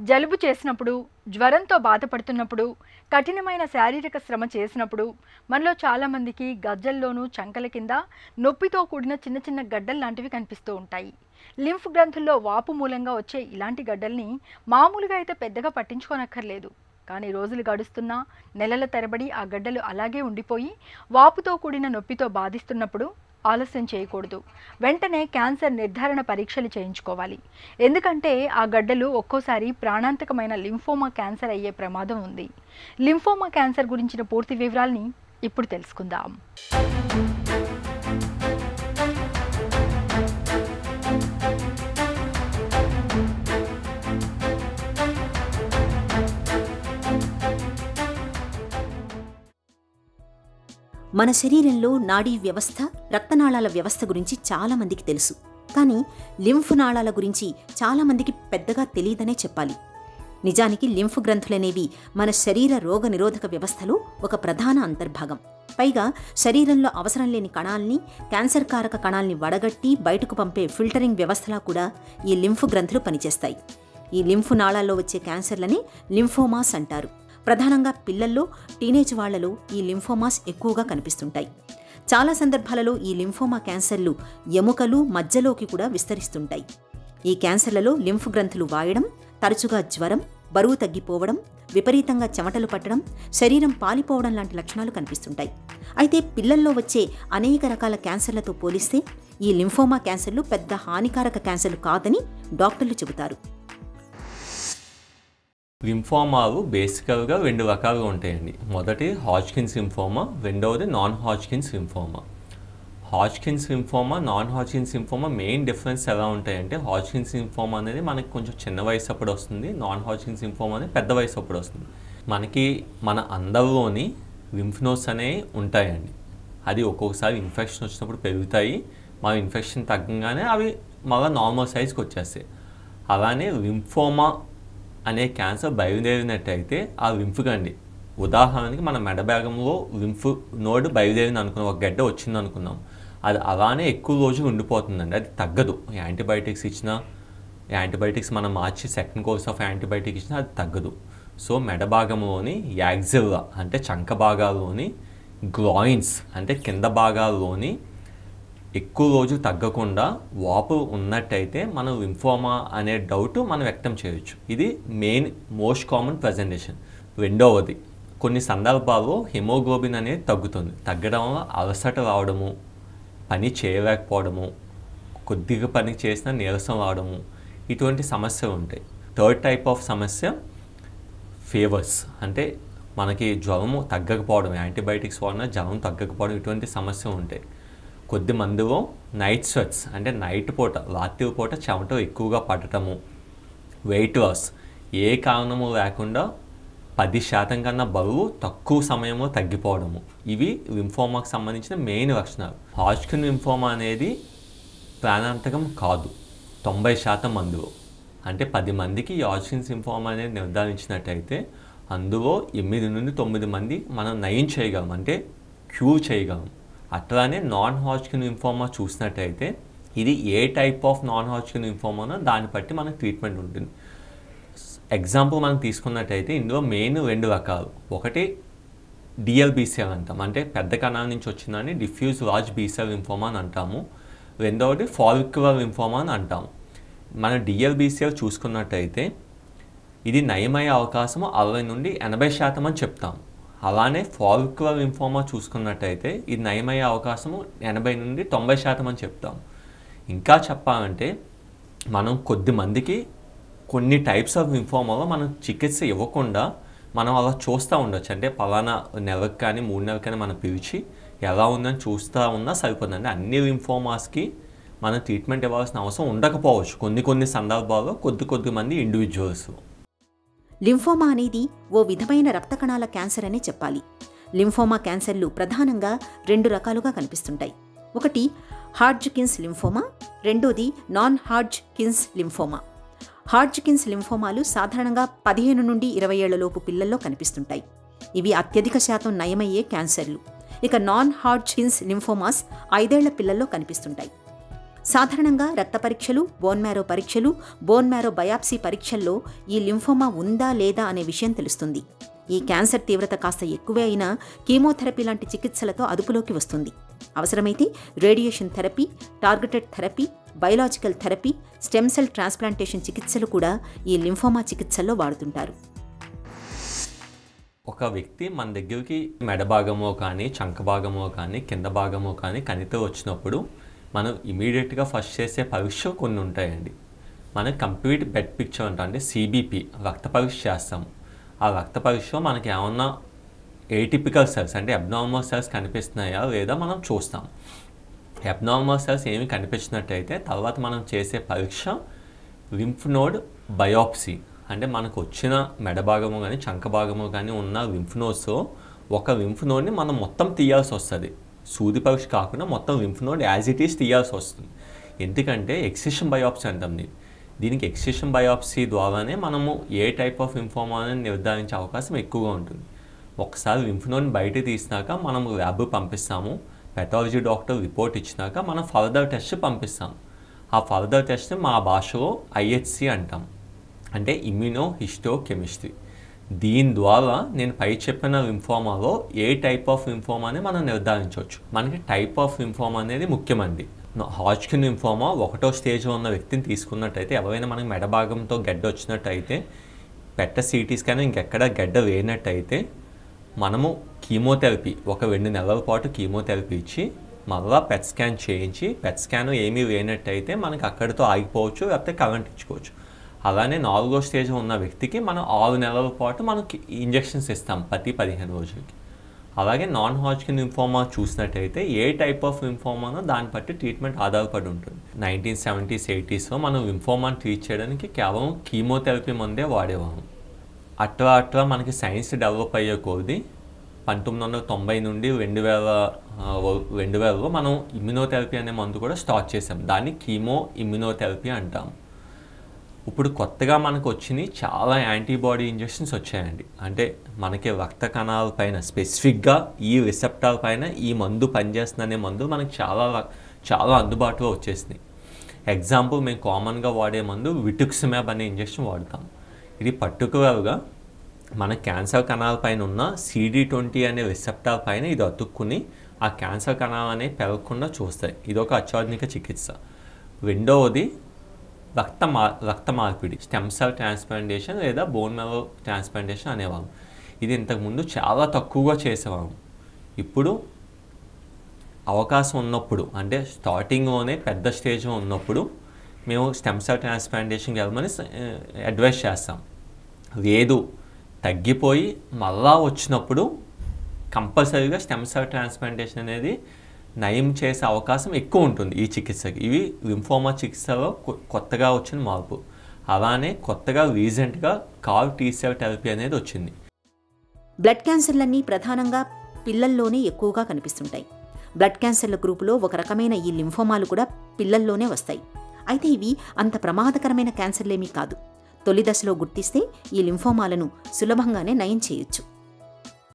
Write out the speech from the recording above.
జలుబు చేసినప్పుడు జ్వరంతో బాధపడుతున్నప్పుడు కఠినమైన శారీరక శ్రమ చేసినప్పుడు మనలో చాలామందికి గజ్జల్లోనూ చంకల కింద నొప్పితో కూడిన చిన్న చిన్న గడ్డలు లాంటివి కనిపిస్తూ ఉంటాయి లింఫ్ గ్రంథుల్లో వాపు మూలంగా వచ్చే ఇలాంటి గడ్డల్ని మామూలుగా అయితే పెద్దగా పట్టించుకోనక్కర్లేదు కానీ రోజులు గడుస్తున్నా నెలల తరబడి ఆ గడ్డలు అలాగే ఉండిపోయి వాపుతో కూడిన నొప్పితో బాధిస్తున్నప్పుడు ఆలస్యం చేయకూడదు వెంటనే క్యాన్సర్ నిర్ధారణ పరీక్షలు చేయించుకోవాలి ఎందుకంటే ఆ గడ్డలు ఒక్కోసారి ప్రాణాంతకమైన లింఫోమా క్యాన్సర్ అయ్యే ప్రమాదం ఉంది లింఫోమా క్యాన్సర్ గురించిన పూర్తి వివరాల్ని ఇప్పుడు తెలుసుకుందాం మన శరీరంలో నాడీ వ్యవస్థ రక్తనాళాల వ్యవస్థ గురించి చాలా మందికి తెలుసు కానీ లింఫ్ నాళాల గురించి చాలా మందికి పెద్దగా తెలియదనే చెప్పాలి నిజానికి లింఫ్ గ్రంథులనేవి మన శరీర రోగ నిరోధక వ్యవస్థలో ఒక ప్రధాన అంతర్భాగం పైగా శరీరంలో అవసరం లేని కణాల్ని క్యాన్సర్ కారక కణాల్ని వడగట్టి బయటకు పంపే ఫిల్టరింగ్ వ్యవస్థలా కూడా ఈ లింఫ్ గ్రంథులు పనిచేస్తాయి ఈ లింఫ్ నాళాల్లో వచ్చే క్యాన్సర్లని లింఫోమాస్ అంటారు ప్రధానంగా పిల్లల్లో టీనేజ్ వాళ్లలో ఈ లింఫోమాస్ ఎక్కువగా కనిపిస్తుంటాయి చాలా సందర్భాలలో ఈ లింఫోమా క్యాన్సర్లు ఎముకలు మధ్యలోకి కూడా విస్తరిస్తుంటాయి ఈ క్యాన్సర్లలో లింఫ్ గ్రంథులు వాయడం తరచుగా జ్వరం బరువు తగ్గిపోవడం విపరీతంగా చెమటలు పట్టడం శరీరం పాలిపోవడం లాంటి లక్షణాలు కనిపిస్తుంటాయి అయితే పిల్లల్లో వచ్చే అనేక రకాల క్యాన్సర్లతో పోలిస్తే ఈ లింఫోమా క్యాన్సర్లు పెద్ద హానికారక క్యాన్సర్లు కాదని డాక్టర్లు చెబుతారు లింఫోమాలు బేసికల్గా రెండు రకాలుగా ఉంటాయండి మొదటి హాజ్కిన్స్ లింఫోమా రెండవది non Hodgkin's lymphoma Hodgkin's lymphoma non Hodgkin's lymphoma main difference ఎలా ఉంటాయంటే హాజ్కిన్స్ లింఫోమా అనేది మనకి కొంచెం చిన్న వయసు అప్పుడు వస్తుంది నాన్ హాజ్కిన్స్ లింఫోమా అనేది పెద్ద వయసు అప్పుడు వస్తుంది మనకి మన అందరిలోని లింఫ్ నోట్స్ అనేవి ఉంటాయండి అది ఒక్కొక్కసారి ఇన్ఫెక్షన్ వచ్చినప్పుడు పెరుగుతాయి మన ఇన్ఫెక్షన్ తగ్గగానే అవి మళ్ళీ నార్మల్ సైజ్కి వచ్చేస్తాయి అలానే లింఫోమా అనే క్యాన్సర్ బయలుదేరినట్టయితే ఆ లింఫ్ గండి ఉదాహరణకి మన మెడభాగంలో లింఫ్ నోడ్ బయలుదేరింది అనుకున్నాం ఒక గడ్డ వచ్చింది అనుకున్నాం అది అలానే ఎక్కువ రోజులు ఉండిపోతుందండి అది తగ్గదు యాంటీబయాటిక్స్ ఇచ్చినా యాంటీబయాటిక్స్ మనం మార్చి సెకండ్ కోర్స్ ఆఫ్ యాంటీబయాటిక్ ఇచ్చినా అది తగ్గదు సో మెడ భాగంలోని యాక్సిల్లా అంటే చంక భాగాల్లోని గ్లాయిన్స్ అంటే కింద భాగాల్లోని ఎక్కువ రోజు తగ్గకుండా వాపు ఉన్నట్టయితే మనం లింఫోమా అనే డౌట్ మనం వ్యక్తం చేయొచ్చు ఇది మెయిన్ మోస్ట్ కామన్ ప్రజెంటేషన్ రెండవది కొన్ని సందర్భాల్లో హిమోగ్లోబిన్ అనేది తగ్గుతుంది తగ్గడం వల్ల అలసట రావడము పని చేయలేకపోవడము కొద్దిగా పని చేసినా నీరసం రావడము ఇటువంటి సమస్యలు ఉంటాయి థర్డ్ టైప్ ఆఫ్ సమస్య ఫీవర్స్ అంటే మనకి జ్వరము తగ్గకపోవడం యాంటీబయాటిక్స్ వాడినా జ్వరం తగ్గకపోవడం ఇటువంటి సమస్యలు ఉంటాయి కొద్ది మందిలో నైట్ స్వెట్స్ అంటే నైట్ పూట రాత్రి పూట చెమట ఎక్కువగా పడటము వెయిట్ లాస్ ఏ కారణము లేకుండా పది శాతం కన్నా బరువు తక్కువ సమయంలో తగ్గిపోవడము ఇవి లింఫోమాకు సంబంధించిన మెయిన్ లక్షణాలు హాజ్కిన్ లింఫోమా అనేది ప్రాణాంతకం కాదు తొంభై శాతం మందిలో అంటే పది మందికి ఈ హాజ్కిన్ లింఫోమా అనేది నిర్ధారించినట్టయితే అందులో ఎనిమిది నుండి తొమ్మిది మంది మనం నయం చేయగలం అంటే క్యూర్ చేయగలం అట్లానే నాన్ హాజ్కిన్ లింఫోమా చూసినట్టయితే ఇది ఏ టైప్ ఆఫ్ నాన్ హాజ్కిన్ లింఫోమానో దాన్ని బట్టి మనకు ట్రీట్మెంట్ ఉంటుంది ఎగ్జాంపుల్ మనం తీసుకున్నట్టయితే ఇందులో మెయిన్ రెండు రకాలు ఒకటి డిఎల్బీసీఎల్ అంటాం అంటే పెద్ద కణాల నుంచి వచ్చిందని డిఫ్యూజ్ లార్జ్ బీసెల్ లింఫోమా అని అంటాము రెండవది ఫాలిక్యులర్ లింఫోమా అని అంటాము మన డిఎల్బీసీఎల్ చూసుకున్నట్టయితే ఇది నయమయ్యే అవకాశం అరవై నుండి ఎనభై శాతం అని చెప్తాం అలానే ఫాలిక్యులర్ లింఫోమా చూసుకున్నట్టయితే ఇది నయమయ్యే అవకాశము ఎనభై నుండి తొంభై శాతం అని చెప్తాం ఇంకా చెప్పాలంటే మనం కొద్ది మందికి కొన్ని టైప్స్ ఆఫ్ లింఫోమాలో మనం చికిత్స ఇవ్వకుండా మనం అలా చూస్తూ ఉండొచ్చు అంటే పలానా నెలకు కానీ మూడు నెలలకు కానీ మనం పిలిచి ఎలా ఉందని చూస్తూ ఉన్నా సరిపోతుంది అన్ని లింఫోమాస్కి మనం ట్రీట్మెంట్ ఇవ్వాల్సిన అవసరం ఉండకపోవచ్చు కొన్ని కొన్ని సందర్భాల్లో కొద్ది కొద్ది మంది ఇండివిజువల్స్ లింఫోమా అనేది ఓ విధమైన రక్త కణాల క్యాన్సర్ అనే చెప్పాలి లింఫోమా క్యాన్సర్లు ప్రధానంగా రెండు రకాలుగా కనిపిస్తుంటాయి ఒకటి హార్జ్కిన్స్ లింఫోమా రెండోది నాన్ హార్జ్కిన్స్ లింఫోమా హార్జ్కిన్స్ లింఫోమాలు సాధారణంగా పదిహేను నుండి ఇరవై ఏళ్లలోపు పిల్లల్లో కనిపిస్తుంటాయి ఇవి అత్యధిక శాతం నయమయ్యే క్యాన్సర్లు ఇక నాన్ హార్జ్కిన్స్ లింఫోమాస్ ఐదేళ్ల పిల్లల్లో కనిపిస్తుంటాయి సాధారణంగా రక్త పరీక్షలు బోన్ మ్యారో పరీక్షలు బోన్ మ్యారో బయాప్సీ పరీక్షల్లో ఈ లింఫోమా ఉందా లేదా అనే విషయం తెలుస్తుంది ఈ క్యాన్సర్ తీవ్రత కాస్త ఎక్కువే అయినా కీమోథెరపీ లాంటి చికిత్సలతో అదుపులోకి వస్తుంది అవసరమైతే radiation therapy targeted therapy biological therapy stem cell transplantation చికిత్సలు కూడా ఈ లింఫోమా చికిత్సల్లో వాడుతుంటారు ఒక వ్యక్తి మన దగ్గరికి మెడ భాగమో కానీ చంక భాగమో కానీ కింద భాగమో కానీ కణిత వచ్చినప్పుడు మనం ఇమీడియట్గా ఫస్ట్ చేసే పరీక్ష కొన్ని ఉంటాయండి మనం కంప్లీట్ బెడ్ పిక్చర్ అంటాం అంటే సిబిపి రక్త పరీక్ష చేస్తాం ఆ రక్త పరీక్షలో మనకి ఏమన్నా ఏటిపికల్ సెల్స్ అంటే అబ్నార్మల్ సెల్స్ కనిపిస్తున్నాయా లేదా మనం చూస్తాం అబ్నార్మల్ సెల్స్ ఏమి కనిపించినట్టయితే తర్వాత మనం చేసే పరీక్ష లింఫ్ నోడ్ బయోప్సీ అంటే మనకు వచ్చిన మెడ భాగము కానీ చంక భాగము కానీ ఉన్న లింఫ్ నోడ్స్ ఒక లింఫ్ నోడ్ని మనం మొత్తం తీయాల్సి వస్తుంది సూది పరీక్ష కాకుండా మొత్తం lymph node as it is తీయాల్సి వస్తుంది ఎందుకంటే ఎక్సిషన్ బయోప్సీ అంటాం దీన్ని దీనికి ఎక్సిషన్ బయోప్సీ ద్వారానే మనము ఏ టైప్ ఆఫ్ ఇన్ఫార్మా అని నిర్ధారించే అవకాశం ఎక్కువగా ఉంటుంది ఒకసారి లింఫ్ నోడ్ని బయట తీసినాక మనం ల్యాబ్ పంపిస్తాము పెథాలజీ డాక్టర్ రిపోర్ట్ ఇచ్చినాక మనం ఫర్దర్ టెస్ట్ పంపిస్తాం ఆ ఫర్దర్ టెస్ట్ మా భాషలో ఐహెచ్సి అంటాం అంటే ఇమ్యూనో హిస్టో కెమిస్ట్రీ దీని ద్వారా నేను పై చెప్పిన లింఫోమాలో ఏ టైప్ ఆఫ్ లింఫోమా అని మనం నిర్ధారించవచ్చు మనకి టైప్ ఆఫ్ లింఫోమా అనేది ముఖ్యమండి హాజ్కిన్ లింఫోమా ఒకటో స్టేజ్లో ఉన్న వ్యక్తిని తీసుకున్నట్టయితే ఎవరైనా మనకి మెడ భాగంతో గడ్డ వచ్చినట్టయితే పెట్ట సిటీ స్కాన్ ఇంకెక్కడ గడ్డ వేయనట్టయితే మనము కీమోథెరపీ ఒక రెండు నెలల పాటు కీమోథెరపీ ఇచ్చి మళ్ళా పెట్ స్కాన్ చేయించి పెట్ స్కాన్ ఏమీ వేయనట్టయితే మనకి అక్కడితో ఆగిపోవచ్చు లేకపోతే కరెంట్ ఇచ్చుకోవచ్చు అలానే నాలుగో స్టేజ్ ఉన్న వ్యక్తికి మనం ఆరు నెలల పాటు మనకి ఇంజెక్షన్స్ ఇస్తాం ప్రతి పదిహేను రోజులకి అలాగే నాన్ హాజ్కిన్ లింఫోమా చూసినట్టయితే ఏ టైప్ ఆఫ్ లింఫోమానో దాన్ని బట్టి ట్రీట్మెంట్ ఆధారపడి ఉంటుంది నైన్టీన్ సెవెంటీస్ ఎయిటీస్లో మనం లింఫోమాని ట్రీట్ చేయడానికి కేవలం కీమోథెరపీ మందే వాడేవాము అట్లా అట్లా మనకి సైన్స్ డెవలప్ అయ్యే కొద్ది పంతొమ్మిది వందల తొంభై నుండి రెండు వేల ఆ, రెండు వేలలో మనం ఇమ్యునోథెరపీ అనే మందు కూడా స్టార్ట్ చేసాం దాన్ని కీమో ఇమ్యునోథెరపీ అంటాం ఇప్పుడు కొత్తగా మనకు వచ్చినాయి చాలా యాంటీబాడీ ఇంజెక్షన్స్ వచ్చాయండి అంటే మనకి రక్త కణాల పైన స్పెసిఫిక్గా ఈ రిసెప్టార్ పైన ఈ మందు పనిచేస్తుందనే మందు మనకి చాలా ర- చాలా అందుబాటులో వచ్చేసినాయి ఎగ్జాంపుల్ మేము కామన్గా వాడే మందు విటుక్సిమాబ్ అనే ఇంజెక్షన్ వాడతాం ఇది పర్టికులర్గా మన క్యాన్సర్ కణాల పైన ఉన్న సిడి ట్వంటీ అనే రిసెప్టార్ పైన ఇది అతుక్కుని ఆ క్యాన్సర్ కణాలు అనేవి పెరగకుండా చూస్తాయి ఇది ఒక అత్యాధునిక చికిత్స రెండవది రక్త మా రక్త మార్పిడి స్టెమ్ సెల్ ట్రాన్స్ప్లాంటేషన్ లేదా బోన్ మెరో ట్రాన్స్ప్లాంటేషన్ అనేవాళ్ళం ఇది ఇంతకుముందు చాలా తక్కువగా చేసేవాళ్ళం ఇప్పుడు అవకాశం ఉన్నప్పుడు అంటే స్టార్టింగ్లోనే పెద్ద స్టేజ్లో ఉన్నప్పుడు మేము స్టెమ్ సెల్ ట్రాన్స్ప్లాంటేషన్కి వెళ్ళమని అడ్వైస్ చేస్తాం లేదు తగ్గిపోయి మళ్ళా వచ్చినప్పుడు కంపల్సరీగా స్టెమ్ సెల్ ట్రాన్స్ప్లాంటేషన్ అనేది నయం చేసే అవకాశం ఎక్కువ ఉంటుంది ఈ చికిత్సకి ఇవి లింఫోమా చికిత్సలో కొ- కొత్తగా వచ్చిన మార్పు అలానే కొత్తగా రీసెంట్గా కార్ టీసెల్ థెరపీ అనేది వచ్చింది బ్లడ్ క్యాన్సర్లన్నీ ప్రధానంగా పిల్లల్లోనే ఎక్కువగా కనిపిస్తుంటాయి బ్లడ్ క్యాన్సర్ల గ్రూపులో ఒక రకమైన ఈ లింఫోమాలు కూడా పిల్లల్లోనే వస్తాయి అయితే ఇవి అంత ప్రమాదకరమైన క్యాన్సర్లేమీ కాదు తొలి దశలో గుర్తిస్తే ఈ లింఫోమాలను సులభంగానే నయం చేయొచ్చు